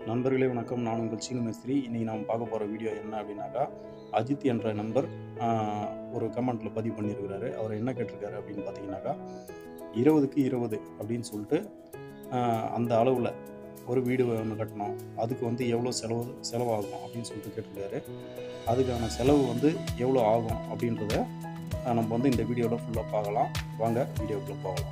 நண்பர்களே வணக்கம் நான் உங்கள் சீனு மேஸ்திரி இன்றைக்கி நாம் பார்க்க போகிற வீடியோ என்ன அப்படின்னாக்கா அஜித் என்ற நண்பர் ஆஹ், ஒரு கமெண்ட்டில் பதிவு பண்ணியிருக்கிறாரு அவர் என்ன கேட்டிருக்காரு அப்படின்னு பார்த்தீங்கன்னாக்கா இருபதுக்கு இருபது அப்படின்னு சொல்லிட்டு ஆஹ், அந்த அளவில் ஒரு வீடு ஒன்று கட்டணும் அதுக்கு வந்து எவ்வளோ செலவு செலவாகும் அப்படின்னு சொல்லிட்டு கேட்டிருக்காரு அதுக்கான செலவு வந்து எவ்வளோ ஆகும் அப்படின்றத ஆஹ், நம்ம வந்து இந்த வீடியோவில் ஃபுல்லாக பார்க்கலாம் வாங்க வீடியோக்குள்ளே போகலாம்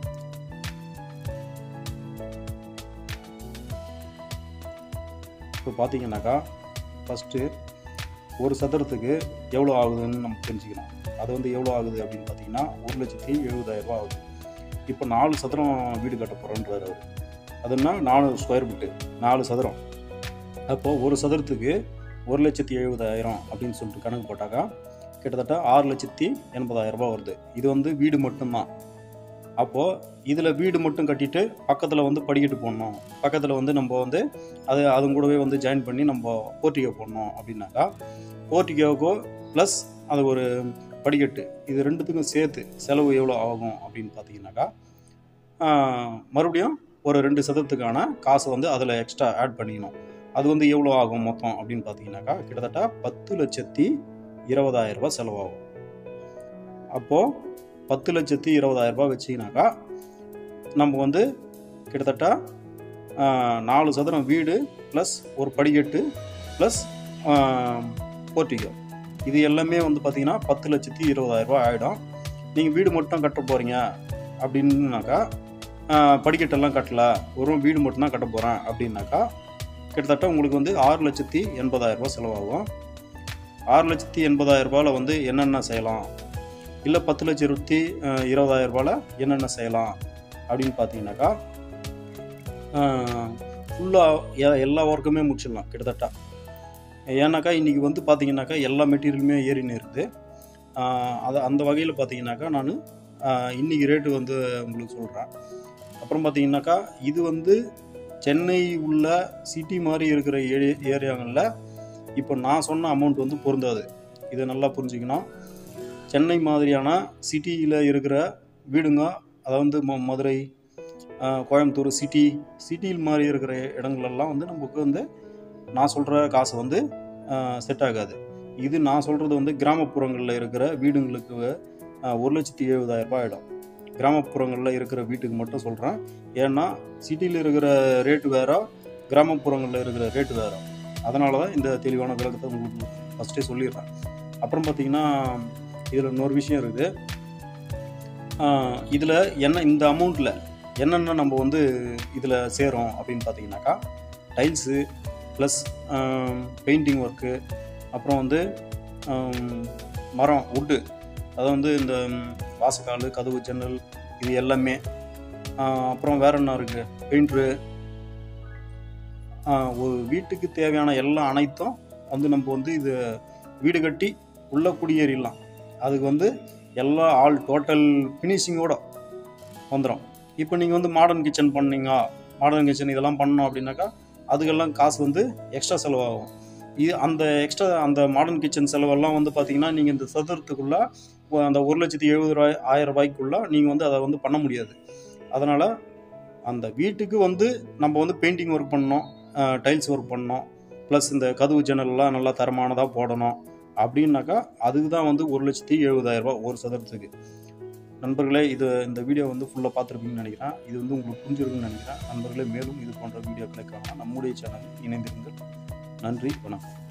இப்போ பார்த்தீங்கன்னாக்கா ஃபஸ்ட்டு ஒரு சதுரத்துக்கு எவ்வளோ ஆகுதுன்னு நம்ம தெரிஞ்சுக்கணும் அது வந்து எவ்வளோ ஆகுது அப்படின்னு பார்த்தீங்கன்னா ஒரு லட்சத்தி எழுபதாயிரரூபா ஆகுது இப்போ நாலு சதுரம் வீடு கட்ட போகிறோன்றார் அவர் அதுன்னா நானூறு ஸ்கொயர் ஃபீட்டு நாலு சதுரம் அப்போது ஒரு சதுரத்துக்கு ஒரு லட்சத்தி எழுபதாயிரம் அப்படின்னு சொல்லிட்டு கணக்கு போட்டாக்கா கிட்டத்தட்ட ஆறு லட்சத்தி எண்பதாயிரம் ரூபாய் வருது இது வந்து வீடு மட்டும்தான் அப்போது இதில் வீடு மட்டும் கட்டிட்டு பக்கத்தில் வந்து படிக்கட்டு போடணும் பக்கத்தில் வந்து நம்ம வந்து அது அது கூடவே வந்து ஜாயின் பண்ணி நம்ம போர்ட்டிகோ போடணும் அப்படின்னாக்கா போர்ட்டிகோக்கோ ப்ளஸ் அது ஒரு படிக்கட்டு இது ரெண்டுத்துக்கும் சேர்த்து செலவு எவ்வளோ ஆகும் அப்படின்னு பார்த்தீங்கன்னாக்கா ஆஹ், மறுபடியும் ஒரு ரெண்டு சதத்துக்கான காசை வந்து அதில் எக்ஸ்ட்ரா ஆட் பண்ணிக்கணும் அது வந்து எவ்வளோ ஆகும் மொத்தம் அப்படின்னு பார்த்தீங்கன்னாக்கா கிட்டத்தட்ட பத்து லட்சத்தி இருபதாயிரம் ரூபாய் செலவாகும் அப்போது பத்து லட்சத்தி இருபதாயிரம் ரூபாய் வச்சிங்கனாக்கா நம்ம வந்து கிட்டத்தட்ட ஆஹ், நாலு சதுரம் வீடு ப்ளஸ் ஒரு படிக்கட்டு ப்ளஸ் போர்ட்டிகோ இது எல்லாமே வந்து பார்த்தீங்கன்னா பத்து லட்சத்தி இருபதாயிரம் ரூபாய் ஆகிடும் நீங்கள் வீடு மட்டும் கட்ட போகிறீங்க அப்படின்னாக்கா ஆஹ், படிக்கட்டெல்லாம் கட்டல ஒரு வீடு மட்டும்தான் கட்ட போகிறேன் அப்படின்னாக்கா கிட்டத்தட்ட உங்களுக்கு வந்து ஆறு லட்சத்தி எண்பதாயிரம் ரூபாய் செலவாகும் ஆறு லட்சத்தி எண்பதாயிரம் ரூபாயில் வந்து என்னென்ன செய்யலாம் இல்லை பத்து லட்சத்தி இருபதாயிரம் ரூபாயில் என்னென்ன செய்யலாம் அப்படின்னு பார்த்தீங்கன்னாக்கா ஃபுல்லாக எல்லா ஒர்க்குமே முடிச்சிடலாம் கிட்டத்தட்ட ஏன்னாக்கா இன்றைக்கி வந்து பார்த்தீங்கன்னாக்கா எல்லா மெட்டீரியலுமே ஏறின்னு இருக்குது ஆஹ் அது அந்த வகையில் பார்த்தீங்கன்னாக்கா நான் இன்றைக்கி ரேட்டு வந்து உங்களுக்கு சொல்கிறேன் அப்புறம் பார்த்தீங்கன்னாக்கா இது வந்து சென்னை உள்ள சிட்டி மாதிரி இருக்கிற ஏரி ஏரியாங்களில் இப்போ நான் சொன்ன அமௌண்ட் வந்து பொருந்தாது இதை நல்லா புரிஞ்சுக்கணும் சென்னை மாதிரியான சிட்டியில் இருக்கிற வீடுங்க அதாவது ம மதுரை ஆஹ் கோயம்புத்தூர் சிட்டி சிட்டியில் மாதிரி இருக்கிற இடங்களெல்லாம் வந்து நமக்கு வந்து நான் சொல்கிற காசு வந்து செட் ஆகாது இது நான் சொல்கிறது வந்து கிராமப்புறங்களில் இருக்கிற வீடுங்களுக்கு ஆஹ் ஒரு லட்சத்தி எழுபதாயிரம் ரூபாய் ஆகிடும் கிராமப்புறங்களில் இருக்கிற வீட்டுக்கு மட்டும் சொல்கிறேன் ஏன்னா சிட்டியில் இருக்கிற ரேட்டு வேற கிராமப்புறங்களில் இருக்கிற ரேட்டு வேற அதனால தான் இந்த தெளிவான விளக்கத்தை உங்களுக்கு ஃபஸ்ட்டே சொல்லிடுறேன் அப்புறம் பார்த்தீங்கன்னா இதில் இன்னொரு விஷயம் இருக்குது இதில் என்ன இந்த அமௌண்ட்டில் என்னென்ன நம்ம வந்து இதில் சேரும் அப்படின்னு பார்த்தீங்கன்னாக்கா டைல்ஸு ப்ளஸ் பெயிண்டிங் ஒர்க்கு அப்புறம் வந்து ஆம், மரம் வுட்டு அது வந்து இந்த ம், வாசக்கால் கதவு ஜன்னல் இது எல்லாமே ஆ, அப்புறம் வேற என்ன இருக்குது பெயிண்ட்ரு ஒரு வீட்டுக்கு தேவையான எல்லா அனைத்தும் வந்து நம்ம வந்து இது வீடு கட்டி உள்ளே குடியேறிடலாம் அதுக்கு வந்து எல்லா ஆல் டோட்டல் ஃபினிஷிங்கோட வந்துடும் இப்போ நீங்கள் வந்து மாடர்ன் கிச்சன் பண்ணீங்க மாடர்ன் கிச்சன் இதெல்லாம் பண்ணோம் அப்படின்னாக்கா அதுக்கெல்லாம் காசு வந்து எக்ஸ்ட்ரா செலவாகும் இது அந்த எக்ஸ்ட்ரா அந்த மாடர்ன் கிச்சன் செலவெல்லாம் வந்து பார்த்தீங்கன்னா நீங்கள் இந்த சதுரத்துக்குள்ளே அந்த ஒரு லட்சத்தி எழுபது ரூபாய் ஆயிரம் ரூபாய்க்குள்ளே நீங்கள் வந்து அதை வந்து பண்ண முடியாது அதனால் அந்த வீட்டுக்கு வந்து நம்ம வந்து பெயிண்டிங் ஒர்க் பண்ணணும் டைல்ஸ் ஒர்க் பண்ணணும் ப்ளஸ் இந்த கதவு ஜன்னல்லாம் நல்லா தரமானதாக போடணும் அப்படின்னாக்கா அதுக்கு தான் வந்து ஒரு லட்சத்தி எழுபதாயிரம் ரூபாய் ஒரு சதுரத்துக்கு நண்பர்களே இது இந்த வீடியோ வந்து ஃபுல்லாக பார்த்துருப்பீங்கன்னு நினைக்கிறேன் இது வந்து உங்களுக்கு புரிஞ்சிருக்குன்னு நினைக்கிறேன் நண்பர்களே மேலும் இது போன்ற வீடியோக்களை காண நம்முடைய சேனல் இணைந்திருங்கள் நன்றி வணக்கம்